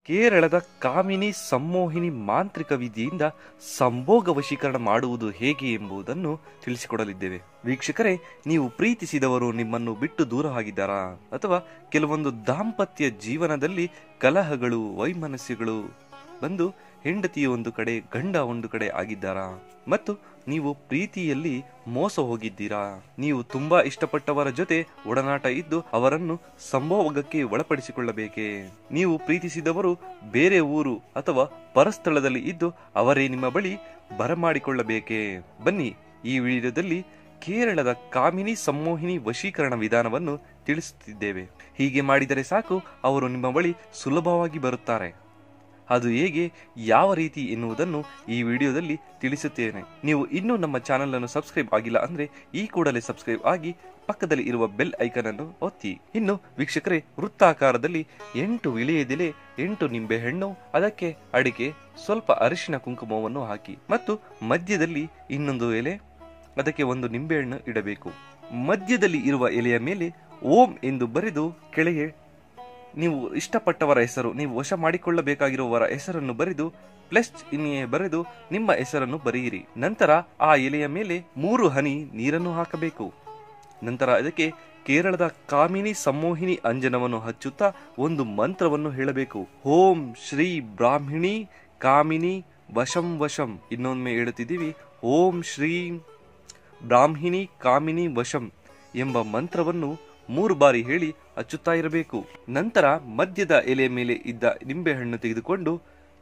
ಕೇರಳದ ಕಾಮಿನಿ ಸಮ್ಮೋಹಿನಿ ಮಾಂತ್ರಿಕ ವಿಧಿಯಿಂದ ಸಂಭೋಗ ವಶೀಕರಣ ಮಾಡುವುದು ಹೇಗೆ ಎಂಬುದನ್ನು ತಿಳಿಸಿಕೊಡಲಿದ್ದೇವೆ ವೀಕ್ಷಕರೇ ನೀವು ಪ್ರೀತಿಸಿದವರು ನಿಮ್ಮನ್ನು ಬಿಟ್ಟು ದೂರ ಆಗಿದ್ದಾರಾ ಅಥವಾ ಕೆಲವೊಂದು ದಾಂಪತ್ಯ ಜೀವನದಲ್ಲಿ ಕಲಹಗಳು ವೈಮನಸ್ಯಗಳು ಬಂದು ಹೆಂಡತಿ ಒಂದು ಕಡೆ ಗಂಡ ಒಂದು ಕಡೆ ಆಗಿದ್ದಾರಾ ಮತ್ತು ನೀವು ಪ್ರೀತಿಯಲ್ಲಿ ಮೋಸ ಹೋಗಿದ್ದೀರಾ ನೀವು ತುಂಬಾ ಇಷ್ಟಪಟ್ಟವರ ಜೊತೆ ಒಡನಾಟ ಇದ್ದು ಅವರನ್ನು ಸಂಭೋಗಕ್ಕೆ ಒಳಪಡಿಸಿಕೊಳ್ಳಬೇಕೇ ನೀವು ಪ್ರೀತಿಸಿದವರು ಬೇರೆ ಊರು ಅಥವಾ ಪರಸ್ಥಳದಲ್ಲಿ ಇದ್ದು ಅವರೇ ನಿಮ್ಮ ಬಳಿ ಬರಮಾಡಿಕೊಳ್ಳಬೇಕೇ ಬನ್ನಿ ಈ ವಿಡಿಯೋದಲ್ಲಿ ಕೇರಳದ ಕಾಮಿನಿ ಸಮ್ಮೋಹಿನಿ ವಶೀಕರಣ ವಿಧಾನವನ್ನು ತಿಳಿಸುತ್ತಿದ್ದೇವೆ ಹೀಗೆ ಮಾಡಿದರೆ ಸಾಕು ಅವರು ನಿಮ್ಮ ಬಳಿ ಸುಲಭವಾಗಿ ಬರುತ್ತಾರೆ ಅದು ಹೇಗೆ ಯಾವ ರೀತಿ ಎನ್ನುವುದನ್ನು ಈ ವಿಡಿಯೋದಲ್ಲಿ ತಿಳಿಸುತ್ತೇನೆ ನೀವು ಇನ್ನೂ ನಮ್ಮ ಚಾನೆಲ್ ಅನ್ನು ಸಬ್ಸ್ಕ್ರೈಬ್ ಆಗಿಲ್ಲ ಅಂದ್ರೆ ಈ ಕೂಡಲೇ ಸಬ್ಸ್ಕ್ರೈಬ್ ಆಗಿ ಪಕ್ಕದಲ್ಲಿ ಇರುವ ಬೆಲ್ ಐಕನ್ ಅನ್ನು ಒತ್ತಿ ಇನ್ನು ವೀಕ್ಷಕರೇ ವೃತ್ತಾಕಾರದಲ್ಲಿ ಎಂಟು ವಿಳೆಯದೆಲೆ ಎಂಟು ನಿಂಬೆ ಹಣ್ಣು ಅದಕ್ಕೆ ಅಡಿಕೆ ಸ್ವಲ್ಪ ಅರಿಶಿನ ಕುಂಕುಮವನ್ನು ಹಾಕಿ ಮತ್ತು ಮಧ್ಯದಲ್ಲಿ ಇನ್ನೊಂದು ಎಲೆ ಅದಕ್ಕೆ ಒಂದು ನಿಂಬೆಹಣ್ಣು ಇಡಬೇಕು ಮಧ್ಯದಲ್ಲಿ ಇರುವ ಎಲೆಯ ಮೇಲೆ ಓಂ ಎಂದು ಬರೆದು ಕೆಳಗೆ ನೀವು ಇಷ್ಟಪಟ್ಟವರ ಹೆಸರು ನೀವು ವಶ ಮಾಡಿಕೊಳ್ಳಬೇಕಾಗಿರುವವರ ಹೆಸರನ್ನು ಬರೆದು ಪ್ಲಸ್ ಚಿಹ್ನೆ ಬರೆದು ನಿಮ್ಮ ಹೆಸರನ್ನು ಬರೆಯಿರಿ ನಂತರ ಆ ಎಲೆಯ ಮೇಲೆ ಮೂರು ಹನಿ ನೀರನ್ನು ಹಾಕಬೇಕು ನಂತರ ಅದಕ್ಕೆ ಕೇರಳದ ಕಾಮಿನಿ ಸಮ್ಮೋಹಿನಿ ಅಂಜನವನ್ನು ಹಚ್ಚುತ್ತಾ ಒಂದು ಮಂತ್ರವನ್ನು ಹೇಳಬೇಕು ಓಂ ಶ್ರೀ ಬ್ರಾಹ್ಮಿಣಿ ಕಾಮಿನಿ ವಶಂ ವಶಂ ಇನ್ನೊಮ್ಮೆ ಹೇಳುತ್ತಿದ್ದೀವಿ ಓಂ ಶ್ರೀ ಬ್ರಾಹ್ಮಿಣಿ ಕಾಮಿನಿ ವಶಂ ಎಂಬ ಮಂತ್ರವನ್ನು ಮೂರು ಬಾರಿ ಹೇಳಿ ಹಚ್ಚುತ್ತಾ ಇರಬೇಕು ನಂತರ ಮಧ್ಯದ ಎಲೆಯ ಮೇಲೆ ಇದ್ದ ನಿಂಬೆಹಣ್ಣು ತೆಗೆದುಕೊಂಡು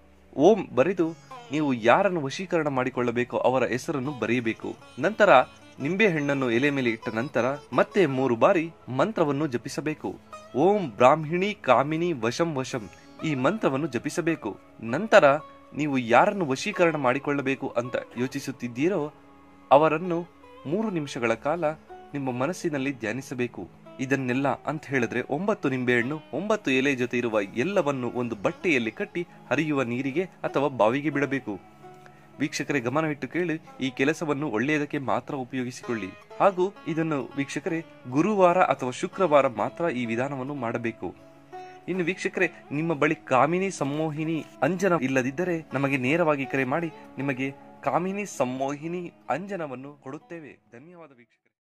ಓಂ ಬರೆದು ನೀವು ಯಾರನ್ನು ವಶೀಕರಣ ಮಾಡಿಕೊಳ್ಳಬೇಕೋ ಅವರ ಹೆಸರನ್ನು ಬರೆಯಬೇಕು ನಂತರ ನಿಂಬೆಹಣ್ಣನ್ನು ಎಲೆ ಮೇಲೆ ಇಟ್ಟ ನಂತರ ಮತ್ತೆ ಮೂರು ಬಾರಿ ಮಂತ್ರವನ್ನು ಜಪಿಸಬೇಕು ಓಂ ಬ್ರಾಹ್ಮಿಣಿ ಕಾಮಿನಿ ವಶಂ ವಶಂ ಈ ಮಂತ್ರವನ್ನು ಜಪಿಸಬೇಕು ನಂತರ ನೀವು ಯಾರನ್ನು ವಶೀಕರಣ ಮಾಡಿಕೊಳ್ಳಬೇಕು ಅಂತ ಯೋಚಿಸುತ್ತಿದ್ದೀರೋ ಅವರನ್ನು ಮೂರು ನಿಮಿಷಗಳ ಕಾಲ ನಿಮ್ಮ ಮನಸ್ಸಿನಲ್ಲಿ ಧ್ಯಾನಿಸಬೇಕು ಇದನ್ನೆಲ್ಲ ಅಂತ ಹೇಳಿದ್ರೆ ಒಂಬತ್ತು ನಿಂಬೆಹಣ್ಣು ಒಂಬತ್ತು ಎಲೆ ಜೊತೆ ಇರುವ ಎಲ್ಲವನ್ನು ಒಂದು ಬಟ್ಟೆಯಲ್ಲಿ ಕಟ್ಟಿ ಹರಿಯುವ ನೀರಿಗೆ ಅಥವಾ ಬಾವಿಗೆ ಬಿಡಬೇಕು ವೀಕ್ಷಕರೇ ಗಮನವಿಟ್ಟು ಕೇಳಿ ಈ ಕೆಲಸವನ್ನು ಒಳ್ಳೆಯದಕ್ಕೆ ಮಾತ್ರ ಉಪಯೋಗಿಸಿಕೊಳ್ಳಿ ಹಾಗೂ ಇದನ್ನು ವೀಕ್ಷಕರೇ ಗುರುವಾರ ಅಥವಾ ಶುಕ್ರವಾರ ಮಾತ್ರ ಈ ವಿಧಾನವನ್ನು ಮಾಡಬೇಕು ಇನ್ನು ವೀಕ್ಷಕರೇ ನಿಮ್ಮ ಬಳಿ ಕಾಮಿನಿ ಸಮ್ಮೋಹಿನಿ ಅಂಜನ ಇಲ್ಲದಿದ್ದರೆ ನಮಗೆ ನೇರವಾಗಿ ಕರೆ ಮಾಡಿ ನಿಮಗೆ ಕಾಮಿನಿ ಸಮ್ಮೋಹಿನಿ ಅಂಜನವನ್ನು ಕೊಡುತ್ತೇವೆ ಧನ್ಯವಾದ ವೀಕ್ಷಕರೇ